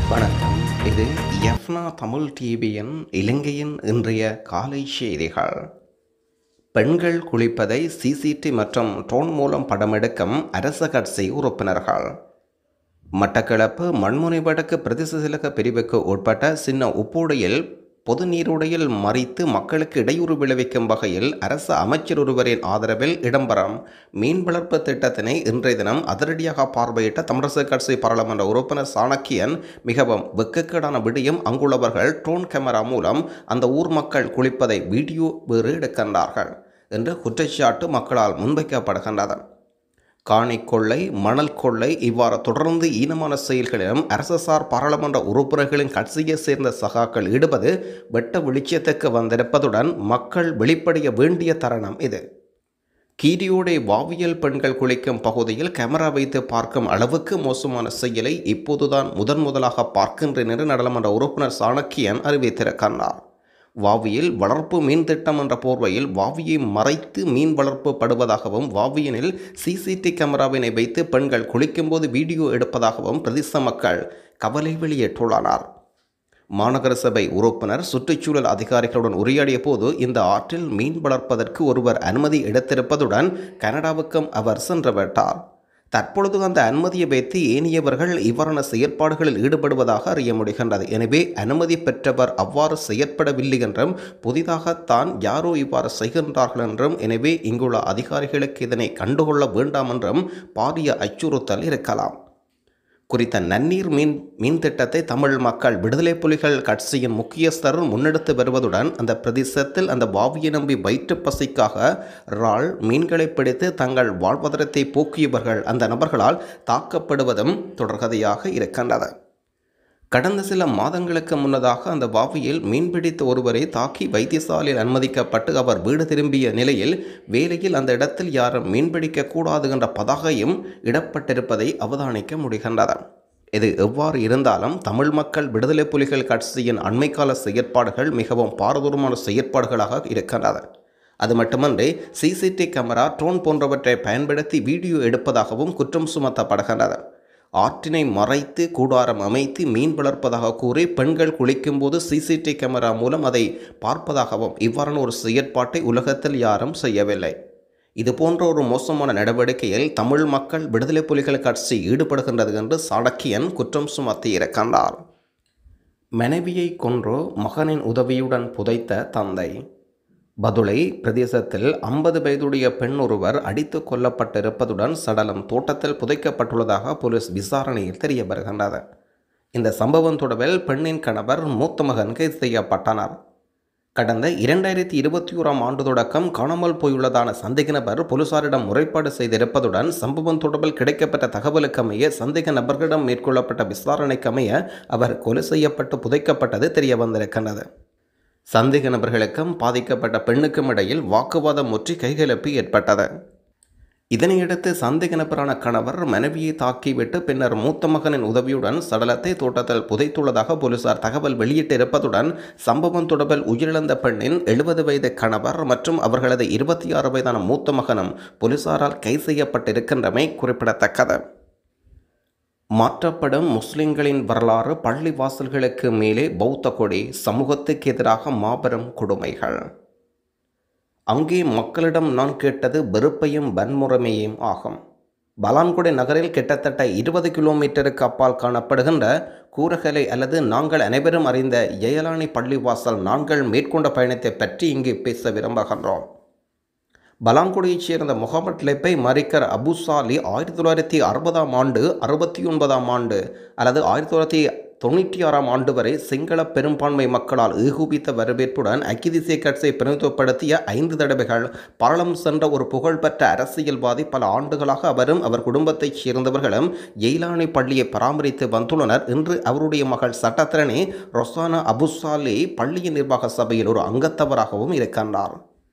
வணக்கம் இது எஃப்னா தமிழ் டிவியின் இலங்கையின் இன்றைய காலை செய்திகள் பெண்கள் குளிப்பதை சிசிடி மற்றும் ட்ரோன் மூலம் படமெடுக்கும் அரச கட்சி உறுப்பினர்கள் மட்டக்களப்பு மண்முனை வடக்கு பிரதேச செயலக பிரிவுக்கு உட்பட்ட சின்ன உப்போடையில் பொது நீரோடையில் மறித்து மக்களுக்கு இடையூறு விளைவிக்கும் வகையில் அரசு அமைச்சர் ஒருவரின் ஆதரவில் இடம்பெறும் மீன் வளர்ப்பு திட்டத்தினை இன்றைய தினம் அதிரடியாக பார்வையிட்ட தமிழரசு கட்சி பாராளுமன்ற உறுப்பினர் சாணக்கியன் மிகவும் வெக்கக்கேடான விடியும் அங்குள்ளவர்கள் ட்ரோன் கேமரா மூலம் அந்த ஊர் மக்கள் குளிப்பதை வீடியோ வேறு எடுக்கின்றார்கள் என்று குற்றச்சாட்டு மக்களால் முன்வைக்கப்படுகின்றது காணி கொள்ளை மணல் கொள்ளை இவ்வாறு தொடர்ந்து ஈனமான செயல்களிலும் அரசசார் பாராளுமன்ற உறுப்பினர்களின் கட்சியை சேர்ந்த சகாக்கள் ஈடுபது வெட்ட வெளிச்சத்துக்கு வந்திருப்பதுடன் மக்கள் வெளிப்படைய வேண்டிய தருணம் இது கீரியோடை வாவியல் பெண்கள் குளிக்கும் பகுதியில் கேமரா வைத்து பார்க்கும் அளவுக்கு மோசமான செயலை இப்போதுதான் முதன் முதலாக பார்க்கின்றேன் என்று நாடாளுமன்ற உறுப்பினர் சாணக்கியன் அறிவித்திருக்கின்றார் வாவியில் வளர்ப்பு மீன் திட்டம் என்ற போர்வையில் வாவியை மறைத்து மீன் வளர்ப்பு படுவதாகவும் வாவியனில் சிசிடி கேமராவினை வைத்து பெண்கள் குளிக்கும்போது வீடியோ எடுப்பதாகவும் பிரதேச மக்கள் கவலை வெளியிட்டுள்ளனர் மாநகர சபை உறுப்பினர் சுற்றுச்சூழல் அதிகாரிகளுடன் உரையாடிய போது இந்த ஆற்றில் மீன் வளர்ப்பதற்கு ஒருவர் அனுமதி எடுத்திருப்பதுடன் கனடாவுக்கும் அவர் சென்றுவிட்டார் தற்பொழுது அந்த அனுமதியை வைத்து ஏனையவர்கள் இவ்வாறான செயற்பாடுகளில் ஈடுபடுவதாக அறிய முடிகின்றது எனவே அனுமதி பெற்றவர் அவ்வாறு செயற்படவில்லை என்றும் புதிதாக தான் யாரோ இவ்வாறு செய்கின்றார்கள் என்றும் எனவே இங்குள்ள அதிகாரிகளுக்கு இதனை கண்டுகொள்ள வேண்டாம் என்றும் பாரிய அச்சுறுத்தல் இருக்கலாம் குறித்த நன்னீர் மீன் மீன் திட்டத்தை தமிழ் மக்கள் விடுதலை புலிகள் கட்சியின் முக்கியஸ்தர் முன்னெடுத்து வருவதுடன் அந்த பிரதேசத்தில் அந்த வாவியை நம்பி வயிற்று பசிக்காக ரால் மீன்களை பிடித்து தங்கள் வாழ்வாதாரத்தை போக்கியவர்கள் அந்த நபர்களால் தாக்கப்படுவதும் தொடர்கதையாக இருக்கின்றது கடந்த சில மாதங்களுக்கு முன்னதாக அந்த வாவியில் மீன்பிடித்த ஒருவரை தாக்கி வைத்தியசாலையில் அனுமதிக்கப்பட்டு அவர் வீடு திரும்பிய நிலையில் வேலையில் அந்த இடத்தில் யாரும் மீன்பிடிக்க கூடாது என்ற பதாகையும் இடப்பட்டிருப்பதை அவதானிக்க முடிகின்றது இது எவ்வாறு இருந்தாலும் தமிழ் மக்கள் விடுதலை புலிகள் கட்சியின் அண்மைக்கால செயற்பாடுகள் மிகவும் பாரதூரமான செயற்பாடுகளாக இருக்கின்றது அது மட்டுமன்றி சிசிடி கேமரா ட்ரோன் போன்றவற்றை பயன்படுத்தி வீடியோ எடுப்பதாகவும் குற்றம் சுமத்தப்படுகின்றது ஆற்றினை மறைத்து கூடாரம் அமைத்து மீன் வளர்ப்பதாக கூறி பெண்கள் குளிக்கும்போது சிசிடி கேமரா மூலம் அதை பார்ப்பதாகவும் இவ்வாறான ஒரு செயற்பாட்டை உலகத்தில் யாரும் செய்யவில்லை இது போன்ற ஒரு மோசமான நடவடிக்கையில் தமிழ் மக்கள் விடுதலை புலிகள் கட்சி ஈடுபடுகின்றது என்று சாணக்கியன் குற்றம் சுமத்தி இருக்கின்றார் மனைவியை கொன்று மகனின் உதவியுடன் புதைத்த தந்தை பதுளை பிரதேசத்தில் ஐம்பது வயதுடைய பெண் ஒருவர் அடித்து கொல்லப்பட்டிருப்பதுடன் சடலம் தோட்டத்தில் புதைக்கப்பட்டுள்ளதாக போலீஸ் விசாரணையில் தெரிய வருகின்றது இந்த சம்பவம் தொடர்பில் பெண்ணின் கணவர் மூத்த மகன் கைது செய்யப்பட்டனர் கடந்த இரண்டாயிரத்தி இருபத்தி ஓராம் ஆண்டு தொடக்கம் காணாமல் போயுள்ளதான சந்தேக நபர் போலீசாரிடம் முறைப்பாடு செய்திருப்பதுடன் சம்பவம் தொடர்பில் கிடைக்கப்பட்ட தகவலுக்கு அமைய சந்தேக நபர்களிடம் மேற்கொள்ளப்பட்ட விசாரணைக்கு அமைய அவர் கொலை செய்யப்பட்டு புதைக்கப்பட்டது தெரிய வந்திருக்கின்றது சந்தேக நபர்களுக்கும் பாதிக்கப்பட்ட பெண்ணுக்கும் இடையில் வாக்குவாதம் முற்றி கைகலப்பு ஏற்பட்டது இதனையடுத்து சந்தேக நபரான கணவர் மனைவியை தாக்கிவிட்டு பின்னர் மூத்த மகனின் உதவியுடன் சடலத்தை தோட்டத்தில் புதைத்துள்ளதாக போலீசார் தகவல் வெளியிட்டிருப்பதுடன் சம்பவம் தொடர்பில் உயிரிழந்த பெண்ணின் எழுபது வயது கணவர் மற்றும் அவர்களது இருபத்தி ஆறு வயதான மூத்த மகனும் போலீசாரால் கைது செய்யப்பட்டிருக்கின்றமை குறிப்பிடத்தக்கது மாற்றப்படும் முஸ்லிம்களின் வரலாறு பள்ளி வாசல்களுக்கு மேலே பௌத்த கொடி சமூகத்துக்கு எதிராக மாபெரும் கொடுமைகள் அங்கே மக்களிடம் நான் கேட்டது வெறுப்பையும் வன்முறைமையும் ஆகும் பலான்குடி நகரில் கிட்டத்தட்ட இருபது கிலோமீட்டருக்கு அப்பால் காணப்படுகின்ற கூரகலை அல்லது நாங்கள் அனைவரும் அறிந்த ஜெயலானி பள்ளிவாசல் நாங்கள் மேற்கொண்ட பயணத்தை பற்றி இங்கு பேச விரும்புகின்றோம் பலாங்குடியைச் சேர்ந்த முகமட் லெப்பை மரிக்கர் அபுசாலி ஆயிரத்தி தொள்ளாயிரத்தி அறுபதாம் ஆண்டு அறுபத்தி ஒன்பதாம் ஆண்டு அல்லது ஆயிரத்தி தொள்ளாயிரத்தி தொண்ணூற்றி ஆறாம் ஆண்டு வரை சிங்கள பெரும்பான்மை மக்களால் ஏகூபித்த வரவேற்புடன் ஐக்கிய தேசிய கட்சியை பிரதிநிதித்துவப்படுத்திய ஐந்து தடவைகள் பாராளும் சென்ற ஒரு புகழ்பெற்ற அரசியல்வாதி பல ஆண்டுகளாக அவரும் அவர் குடும்பத்தைச் சேர்ந்தவர்களும் எயிலானி பள்ளியை பராமரித்து வந்துள்ளனர் இன்று அவருடைய மகள் சட்டத்திறனே ரொசானா அபுசாலி பள்ளியின் நிர்வாக சபையில் ஒரு அங்கத்தவராகவும் இருக்கின்றார்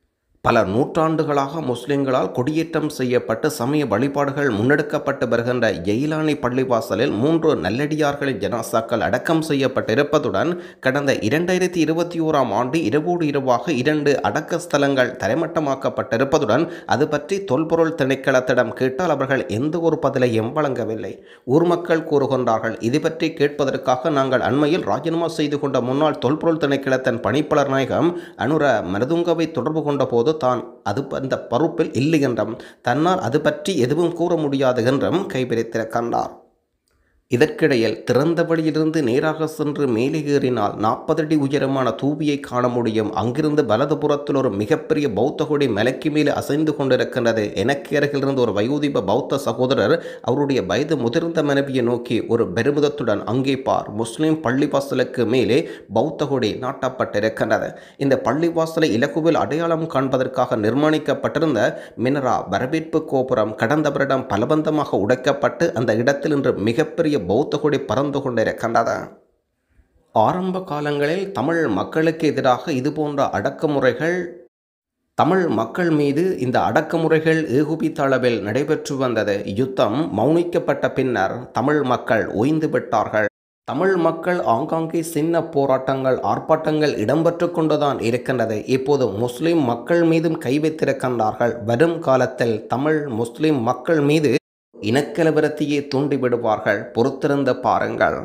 பல நூற்றாண்டுகளாக முஸ்லிம்களால் கொடியேற்றம் செய்யப்பட்டு சமய வழிபாடுகள் முன்னெடுக்கப்பட்டு வருகின்ற எயிலானி பள்ளிவாசலில் மூன்று நல்லடியார்களின் ஜனாசாக்கள் அடக்கம் செய்யப்பட்டிருப்பதுடன் கடந்த இரண்டாயிரத்தி இருபத்தி ஓராம் ஆண்டு இரவோடு இரவாக இரண்டு அடக்க ஸ்தலங்கள் தரைமட்டமாக்கப்பட்டிருப்பதுடன் அது பற்றி தொல்பொருள் திணைக்களத்திடம் கேட்டால் அவர்கள் எந்த ஒரு பதிலையும் வழங்கவில்லை ஊர் மக்கள் கூறுகின்றார்கள் இது பற்றி கேட்பதற்காக நாங்கள் அண்மையில் ராஜினாமா செய்து கொண்ட முன்னாள் தொல்பொருள் திணைக்களத்தின் பணிப்பாளர் நாயகம் அனுர மருதுங்கவை தொடர்பு கொண்ட போது தான் அது அந்த பொறுப்பில் இல்லை என்றும் தன்னால் அது பற்றி எதுவும் கூற முடியாது என்றும் கைபிரித்திருக்கின்றார் இதற்கிடையில் திறந்த வழியிலிருந்து நேராக சென்று மேலே ஏறினால் நாற்பது அடி உயரமான தூபியை காண முடியும் அங்கிருந்து வலதுபுறத்தில் ஒரு மிகப்பெரிய பௌத்த கொடி மலைக்கு மேலே அசைந்து கொண்டிருக்கின்றது எனக்கு அருகிலிருந்து ஒரு வயோதிப பௌத்த சகோதரர் அவருடைய வயது முதிர்ந்த மனைவியை நோக்கி ஒரு பெருமிதத்துடன் அங்கே பார் முஸ்லிம் பள்ளிவாசலுக்கு மேலே பௌத்த கொடி நாட்டப்பட்டிருக்கின்றது இந்த பள்ளிவாசலை இலகுவில் அடையாளம் காண்பதற்காக நிர்மாணிக்கப்பட்டிருந்த மினரா வரவேற்பு கோபுரம் கடந்த வருடம் பலபந்தமாக உடைக்கப்பட்டு அந்த இடத்தில் இன்று மிகப்பெரிய பௌத்த கொடி பறந்து கொண்டிருக்கின்றது ஆரம்ப காலங்களில் தமிழ் மக்களுக்கு எதிராக இதுபோன்ற அடக்குமுறைகள் தமிழ் மக்கள் மீது இந்த அடக்குமுறைகள் ஏகுபித்த அளவில் நடைபெற்று வந்தது யுத்தம் மௌனிக்கப்பட்ட பின்னர் தமிழ் மக்கள் ஓய்ந்து விட்டார்கள் தமிழ் மக்கள் ஆங்காங்கே சின்ன போராட்டங்கள் ஆர்ப்பாட்டங்கள் இடம்பெற்று கொண்டுதான் இருக்கின்றது இப்போது முஸ்லிம் மக்கள் மீதும் கை வைத்திருக்கின்றார்கள் வரும் காலத்தில் தமிழ் முஸ்லிம் மக்கள் மீது இனக்கலவரத்தையே தூண்டிவிடுவார்கள் பொறுத்திருந்த பாருங்கள்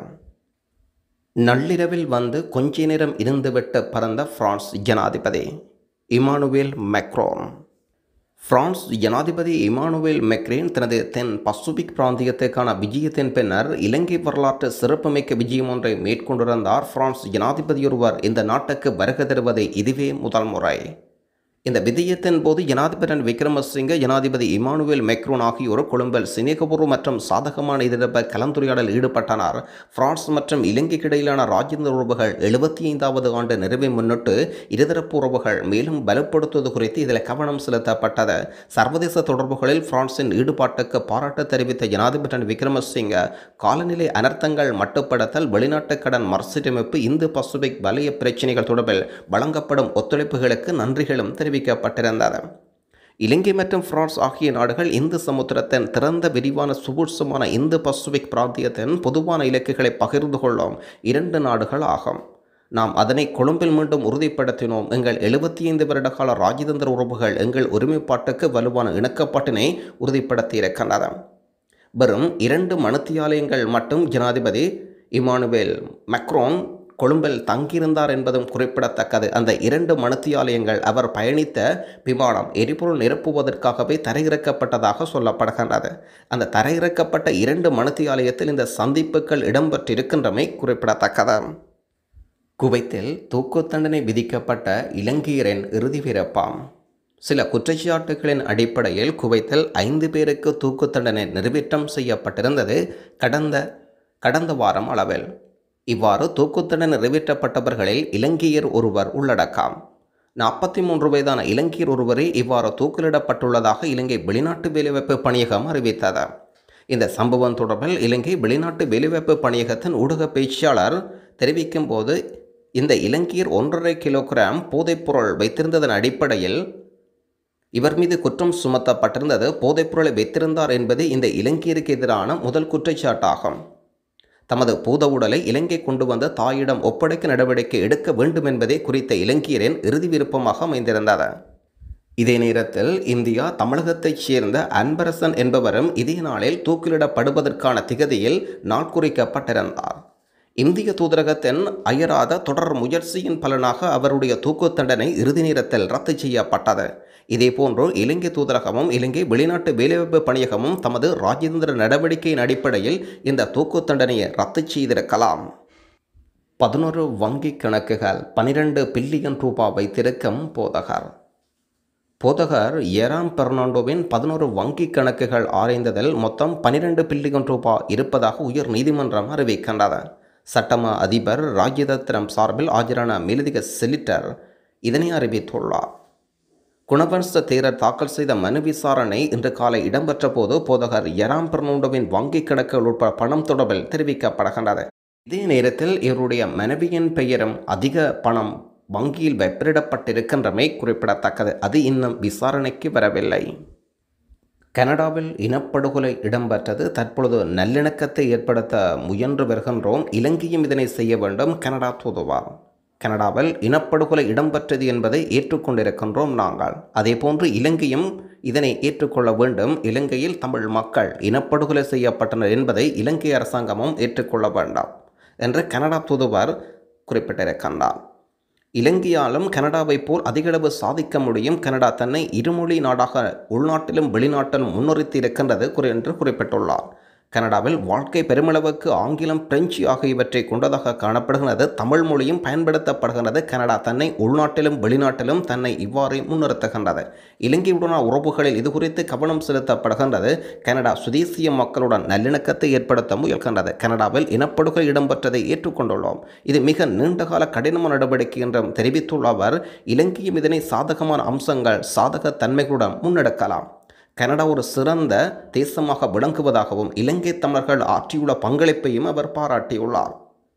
நள்ளிரவில் வந்து கொஞ்ச நேரம் இருந்துவிட்டு பறந்த பிரான்ஸ் ஜனாதிபதி இமானுவேல் மெக்ரோன் பிரான்ஸ் ஜனாதிபதி இமானுவேல் மெக்ரேன் தனது தென் பசிபிக் பிராந்தியத்துக்கான விஜயத்தின் பின்னர் இலங்கை வரலாற்று சிறப்புமிக்க விஜயம் ஒன்றை மேற்கொண்டிருந்தார் பிரான்ஸ் ஜனாதிபதியொருவர் இந்த நாட்டுக்கு வருகை தருவது இதுவே முதல் முறை இந்த விஜயத்தின் போது ஜனாதிபதி விக்ரமசிங்க ஜனாதிபதி இமானுவேல் மெக்ரோன் ஆகியோர் கொழும்பில் சினேகபூர்வ மற்றும் சாதகமான எதிர்ப்ப கலந்துரையாடல் ஈடுபட்டனர் பிரான்ஸ் மற்றும் இலங்கைக்கு இடையிலான ராஜேந்திர உறவுகள் எழுபத்தி ஐந்தாவது ஆண்டு நிறைவை முன்னிட்டு இருதரப்பு உறவுகள் மேலும் பலப்படுத்துவது குறித்து இதில் கவனம் செலுத்தப்பட்டது சர்வதேச தொடர்புகளில் பிரான்சின் ஈடுபாட்டுக்கு பாராட்டு தெரிவித்த ஜனாதிபதி விக்ரமசிங்க காலநிலை அனர்த்தங்கள் மட்டுப்படுத்தல் வெளிநாட்டு கடன் மறுசீரமைப்பு இந்து பசிபிக் வலய பிரச்சினைகள் தொடர்பில் வழங்கப்படும் ஒத்துழைப்புகளுக்கு நன்றிகளும் தெரிவித்தார் தெரிவிக்கப்பட்டிருந்தது இலங்கை மற்றும் பிரான்ஸ் ஆகிய நாடுகள் இந்து சமுத்திரத்தின் திறந்த விரிவான சுபூட்சமான இந்து பசிபிக் பிராந்தியத்தின் பொதுவான இலக்குகளை பகிர்ந்து கொள்ளும் இரண்டு நாடுகள் ஆகும் நாம் அதனை கொழும்பில் மீண்டும் உறுதிப்படுத்தினோம் எங்கள் எழுபத்தி ஐந்து வருட கால ராஜதந்திர உறவுகள் எங்கள் ஒருமைப்பாட்டுக்கு வலுவான இணக்கப்பாட்டினை உறுதிப்படுத்தியிருக்கின்றன வெறும் இரண்டு மனுத்தியாலயங்கள் மட்டும் ஜனாதிபதி இமானுவேல் மக்ரோன் கொழும்பில் தங்கியிருந்தார் என்பதும் குறிப்பிடத்தக்கது அந்த இரண்டு மனுத்தியாலயங்கள் அவர் பயணித்த விமானம் எரிபொருள் நிரப்புவதற்காகவே தரையிறக்கப்பட்டதாக சொல்லப்படுகின்றது அந்த தரையிறக்கப்பட்ட இரண்டு மனுத்தியாலயத்தில் இந்த சந்திப்புகள் இடம்பெற்றிருக்கின்றமை குறிப்பிடத்தக்கது குவைத்தில் தூக்கு தண்டனை விதிக்கப்பட்ட இலங்கையரின் இறுதி பிறப்பாம் சில குற்றச்சாட்டுகளின் அடிப்படையில் குவைத்தில் ஐந்து பேருக்கு தூக்கு தண்டனை நிறைவேற்றம் செய்யப்பட்டிருந்தது கடந்த கடந்த வாரம் அளவில் இவ்வாறு தூக்குத்தண்டனை நிறைவேற்றப்பட்டவர்களில் இலங்கையர் ஒருவர் உள்ளடக்கம் நாற்பத்தி மூன்று வயதான இலங்கையர் ஒருவரே இவ்வாறு தூக்கிலிடப்பட்டுள்ளதாக இலங்கை வெளிநாட்டு வேலைவாய்ப்பு பணியகம் அறிவித்தது இந்த சம்பவம் தொடர்பில் இலங்கை வெளிநாட்டு வேலைவாய்ப்பு பணியகத்தின் ஊடக பேச்சாளர் தெரிவிக்கும் போது இந்த இலங்கையர் ஒன்றரை கிலோகிராம் போதைப்பொருள் வைத்திருந்ததன் அடிப்படையில் இவர் மீது குற்றம் சுமத்தப்பட்டிருந்தது போதைப்பொருளை வைத்திருந்தார் என்பது இந்த இலங்கையருக்கு எதிரான முதல் குற்றச்சாட்டாகும் தமது பூத உடலை இலங்கை கொண்டு வந்த தாயிடம் ஒப்படைக்க நடவடிக்கை எடுக்க வேண்டும் என்பதே குறித்த இலங்கையரின் இறுதி விருப்பமாக அமைந்திருந்தது இதே நேரத்தில் இந்தியா தமிழகத்தைச் சேர்ந்த அன்பரசன் என்பவரும் இதே நாளில் தூக்கிலிடப்படுவதற்கான திகதியில் நாள் குறிக்கப்பட்டிருந்தார் இந்திய தூதரகத்தின் அயராத தொடர் முயற்சியின் பலனாக அவருடைய தூக்கு தண்டனை இறுதி நேரத்தில் ரத்து செய்யப்பட்டது இதேபோன்று இலங்கை தூதரகமும் இலங்கை வெளிநாட்டு வேலைவாய்ப்பு பணியகமும் தமது ராஜேந்திர நடவடிக்கையின் அடிப்படையில் இந்த தூக்கு தண்டனையை ரத்து செய்திருக்கலாம் பதினொரு வங்கி கணக்குகள் பனிரெண்டு பில்லியன் ரூபாய் வைத்திருக்கும் போதகர் போதகர் ஏராம் பெர்னாண்டோவின் பதினோரு வங்கி கணக்குகள் ஆராய்ந்ததில் மொத்தம் பனிரெண்டு பில்லியன் ரூபாய் இருப்பதாக உயர் நீதிமன்றம் அறிவிக்கின்றது சட்டமா அதிபர் ராஜ்யதத்திரம் சார்பில் ஆஜரான மேலதிக செலிட்டர் இதனை அறிவித்துள்ளார் குணவன்ச தேரர் தாக்கல் செய்த மனு விசாரணை இன்று காலை இடம்பெற்ற போது போதகர் எராம் பெர்னாண்டோவின் வங்கிக் கணக்குகள் உட்பட பணம் தொடர்பில் தெரிவிக்கப்படுகின்றது இதே நேரத்தில் இவருடைய மனைவியின் பெயரும் அதிக பணம் வங்கியில் வைப்பிடப்பட்டிருக்கின்றமை குறிப்பிடத்தக்கது அது இன்னும் விசாரணைக்கு வரவில்லை கனடாவில் இனப்படுகொலை இடம்பெற்றது தற்பொழுது நல்லிணக்கத்தை ஏற்படுத்த முயன்று வருகின்றோம் இலங்கையும் இதனை செய்ய வேண்டும் கனடா தூதுவார் கனடாவில் இனப்படுகொலை இடம்பெற்றது என்பதை ஏற்றுக்கொண்டிருக்கின்றோம் நாங்கள் அதேபோன்று இலங்கையும் இதனை ஏற்றுக்கொள்ள வேண்டும் இலங்கையில் தமிழ் மக்கள் இனப்படுகொலை செய்யப்பட்டனர் என்பதை இலங்கை அரசாங்கமும் ஏற்றுக்கொள்ள வேண்டாம் என்று கனடா தூதுவர் குறிப்பிட்டிருக்கின்றார் இலங்கையாலும் கனடாவைப் போல் அதிகளவு சாதிக்க முடியும் கனடா தன்னை இருமொழி நாடாக உள்நாட்டிலும் வெளிநாட்டிலும் முன்னிறுத்தி இருக்கின்றது குறி- என்று குறிப்பிட்டுள்ளார் கனடாவில் வாழ்க்கை பெருமளவுக்கு ஆங்கிலம் பிரெஞ்சு ஆகியவற்றை கொண்டதாக காணப்படுகிறது தமிழ் மொழியும் பயன்படுத்தப்படுகிறது கனடா தன்னை உள்நாட்டிலும் வெளிநாட்டிலும் தன்னை இவ்வாறு முன்னிறுத்துகின்றது இலங்கையுடனான உறவுகளில் இது குறித்து கவனம் செலுத்தப்படுகின்றது கனடா சுதேசிய மக்களுடன் நல்லிணக்கத்தை ஏற்படுத்த முயல்கின்றது கனடாவில் இனப்படுகொலை இடம்பெற்றதை ஏற்றுக்கொண்டுள்ளோம் இது மிக நீண்டகால கடினமான நடவடிக்கை என்றும் தெரிவித்துள்ள அவர் இலங்கையும் இதனை சாதகமான அம்சங்கள் சாதக தன்மைகளுடன் முன்னெடுக்கலாம் கனடா ஒரு சிறந்த தேசமாக விளங்குவதாகவும் இலங்கை தமிழர்கள் ஆற்றியுள்ள பங்களிப்பையும் அவர் பாராட்டியுள்ளார்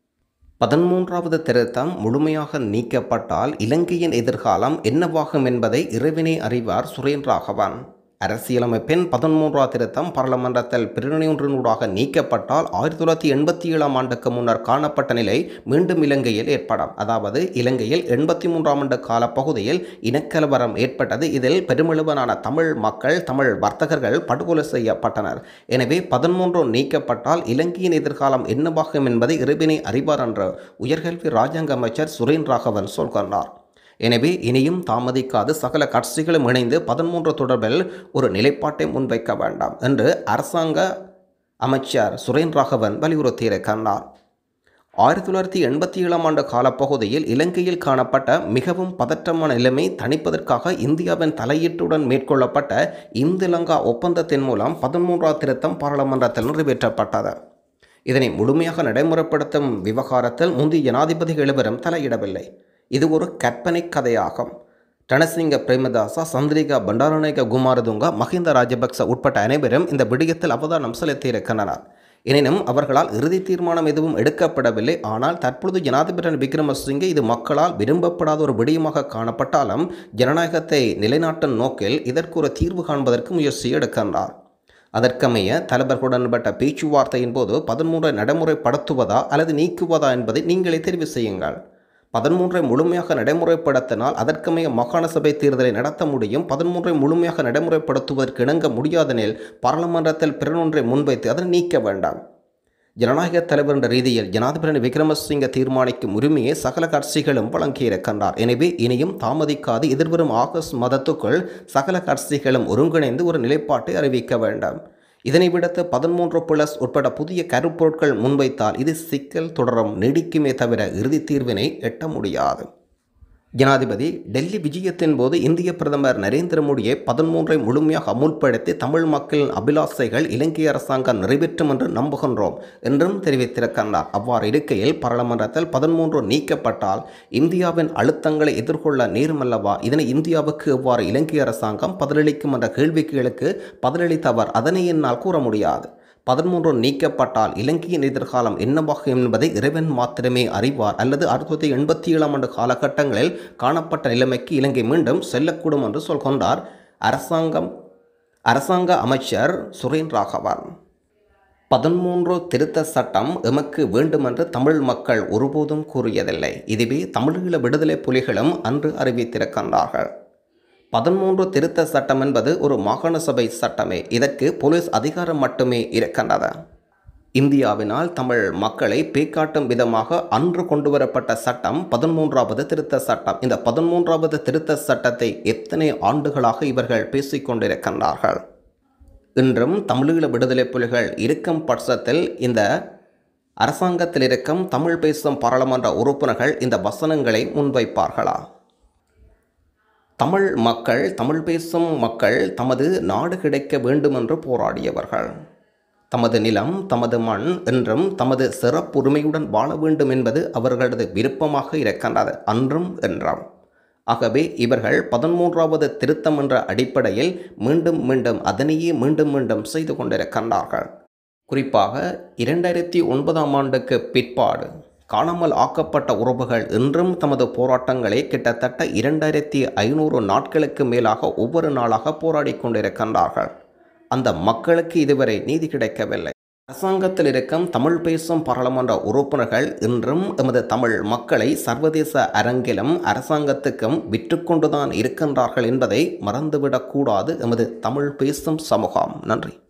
பதிமூன்றாவது திருத்தம் முழுமையாக நீக்கப்பட்டால் இலங்கையின் எதிர்காலம் என்னவாகும் என்பதை இறைவனே அறிவார் சுரேந்திராகவன் அரசியலமைப்பின் பதிமூன்றாவது திருத்தம் பாராளுமன்றத்தில் பிரிவினையொன்றினூடாக நீக்கப்பட்டால் ஆயிரத்தி தொள்ளாயிரத்தி எண்பத்தி ஏழாம் ஆண்டுக்கு முன்னர் காணப்பட்ட நிலை மீண்டும் இலங்கையில் ஏற்படும் அதாவது இலங்கையில் எண்பத்தி மூன்றாம் ஆண்டு காலப்பகுதியில் இனக்கலவரம் ஏற்பட்டது இதில் பெருமளவான தமிழ் மக்கள் தமிழ் வர்த்தகர்கள் படுகொலை செய்யப்பட்டனர் எனவே பதிமூன்று நீக்கப்பட்டால் இலங்கையின் எதிர்காலம் என்னவாகும் என்பதை இறைவனை அறிவார் என்று உயர்கல்வி ராஜாங்க அமைச்சர் சுரேன் ராகவன் சொல்கின்றார் எனவே இனியும் தாமதிக்காது சகல கட்சிகளும் இணைந்து பதிமூன்று தொடர்பில் ஒரு நிலைப்பாட்டை முன்வைக்க வேண்டாம் என்று அரசாங்க அமைச்சர் சுரேன் ராகவன் வலியுறுத்தியிருக்கின்றார் ஆயிரத்தி தொள்ளாயிரத்தி எண்பத்தி ஏழாம் ஆண்டு காலப்பகுதியில் இலங்கையில் காணப்பட்ட மிகவும் பதற்றமான நிலைமை தணிப்பதற்காக இந்தியாவின் தலையீட்டுடன் மேற்கொள்ளப்பட்ட இந்திலங்கா ஒப்பந்தத்தின் மூலம் பதிமூன்றாவது திருத்தம் பாராளுமன்றத்தில் நிறைவேற்றப்பட்டது இதனை முழுமையாக நடைமுறைப்படுத்தும் விவகாரத்தில் முந்தைய ஜனாதிபதிகள் இருவரும் தலையிடவில்லை இது ஒரு கற்பனை கதையாகும் ரணசிங்க பிரேமதாசா சந்திரிகா பண்டாரநாயக குமாரதுங்கா மஹிந்த ராஜபக்ச உட்பட்ட அனைவரும் இந்த விடயத்தில் அவதானம் செலுத்தியிருக்கின்றனர் எனினும் அவர்களால் இறுதி தீர்மானம் எதுவும் எடுக்கப்படவில்லை ஆனால் தற்பொழுது ஜனாதிபதி ரணில் விக்ரமசிங்கே இது மக்களால் விரும்பப்படாத ஒரு விடயமாக காணப்பட்டாலும் ஜனநாயகத்தை நிலைநாட்டும் நோக்கில் இதற்கு ஒரு தீர்வு காண்பதற்கு முயற்சி எடுக்கின்றார் அதற்கமைய தலைவர்களுடன் பட்ட பேச்சுவார்த்தையின் போது பதிமூன்றை நடைமுறைப்படுத்துவதா அல்லது நீக்குவதா என்பதை நீங்களே தெரிவு செய்யுங்கள் பதிமூன்றை முழுமையாக நடைமுறைப்படுத்தினால் அதற்கமைய மாகாண சபை தேர்தலை நடத்த முடியும் பதிமூன்றை முழுமையாக நடைமுறைப்படுத்துவதற்கு இணங்க முடியாதெனில் பாராளுமன்றத்தில் பிறனொன்றை முன்வைத்து அதை நீக்க வேண்டாம் ஜனநாயக தலைவர் என்ற ரீதியில் ஜனாதிபதி விக்ரமசிங்க தீர்மானிக்கும் உரிமையை சகல கட்சிகளும் வழங்கியிருக்கின்றார் எனவே இனியும் தாமதிக்காது எதிர்வரும் ஆகஸ்ட் மாதத்துக்குள் சகல கட்சிகளும் ஒருங்கிணைந்து ஒரு நிலைப்பாட்டை அறிவிக்க வேண்டும் இதனை விடுத்து பதிமூன்று பிளஸ் உட்பட புதிய கருப்பொருட்கள் முன்வைத்தால் இது சிக்கல் தொடரும் நீடிக்குமே தவிர இறுதி தீர்வினை எட்ட முடியாது ஜனாதிபதி டெல்லி விஜயத்தின் போது இந்திய பிரதமர் நரேந்திர மோடியை பதிமூன்றை முழுமையாக அமுல்படுத்தி தமிழ் மக்களின் அபிலாசைகள் இலங்கை அரசாங்கம் நிறைவேற்றும் என்று நம்புகின்றோம் என்றும் தெரிவித்திருக்கின்றார் அவ்வாறு இருக்கையில் பாராளுமன்றத்தில் பதிமூன்று நீக்கப்பட்டால் இந்தியாவின் அழுத்தங்களை எதிர்கொள்ள நேருமல்லவா இதனை இந்தியாவுக்கு எவ்வாறு இலங்கை அரசாங்கம் பதிலளிக்கும் என்ற கேள்விகளுக்கு பதிலளித்தவர் அதனை என்னால் கூற முடியாது பதிமூன்று நீக்கப்பட்டால் இலங்கையின் எதிர்காலம் என்னவாகும் என்பதை இறைவன் மாத்திரமே அறிவார் அல்லது ஆயிரத்தி தொள்ளாயிரத்தி எண்பத்தி ஏழாம் ஆண்டு காலகட்டங்களில் காணப்பட்ட நிலைமைக்கு இலங்கை மீண்டும் செல்லக்கூடும் என்று சொல்கின்றார் அரசாங்கம் அரசாங்க அமைச்சர் சுரேன் ராகவன் பதிமூன்று திருத்த சட்டம் எமக்கு வேண்டுமென்று தமிழ் மக்கள் ஒருபோதும் கூறியதில்லை இதுவே தமிழீழ விடுதலை புலிகளும் அன்று அறிவித்திருக்கின்றார்கள் பதிமூன்று திருத்த சட்டம் என்பது ஒரு மாகாண சபை சட்டமே இதற்கு போலீஸ் அதிகாரம் மட்டுமே இருக்கின்றது இந்தியாவினால் தமிழ் மக்களை பேக்காட்டும் விதமாக அன்று கொண்டுவரப்பட்ட சட்டம் பதிமூன்றாவது திருத்த சட்டம் இந்த பதிமூன்றாவது திருத்த சட்டத்தை எத்தனை ஆண்டுகளாக இவர்கள் பேசிக்கொண்டிருக்கின்றார்கள் இன்றும் தமிழீழ விடுதலை புலிகள் இருக்கும் பட்சத்தில் இந்த அரசாங்கத்தில் இருக்கும் தமிழ் பேசும் பாராளுமன்ற உறுப்பினர்கள் இந்த வசனங்களை முன்வைப்பார்களா தமிழ் மக்கள் தமிழ் பேசும் மக்கள் தமது நாடு கிடைக்க வேண்டுமென்று போராடியவர்கள் தமது நிலம் தமது மண் என்றும் தமது சிறப்புரிமையுடன் வாழ வேண்டும் என்பது அவர்களது விருப்பமாக இருக்கின்றது அன்றும் என்றும் ஆகவே இவர்கள் பதிமூன்றாவது திருத்தம் என்ற அடிப்படையில் மீண்டும் மீண்டும் அதனையே மீண்டும் மீண்டும் செய்து கொண்டிருக்கின்றார்கள் குறிப்பாக இரண்டாயிரத்தி ஒன்பதாம் ஆண்டுக்கு பிற்பாடு காணாமல் ஆக்கப்பட்ட உறவுகள் இன்றும் தமது போராட்டங்களை கிட்டத்தட்ட இரண்டாயிரத்தி ஐநூறு நாட்களுக்கு மேலாக ஒவ்வொரு நாளாக போராடி கொண்டிருக்கின்றார்கள் அந்த மக்களுக்கு இதுவரை நீதி கிடைக்கவில்லை அரசாங்கத்தில் இருக்கும் தமிழ் பேசும் பாராளுமன்ற உறுப்பினர்கள் இன்றும் எமது தமிழ் மக்களை சர்வதேச அரங்கிலும் அரசாங்கத்துக்கும் விற்றுக்கொண்டுதான் இருக்கின்றார்கள் என்பதை மறந்துவிடக்கூடாது எமது தமிழ் பேசும் சமூகம் நன்றி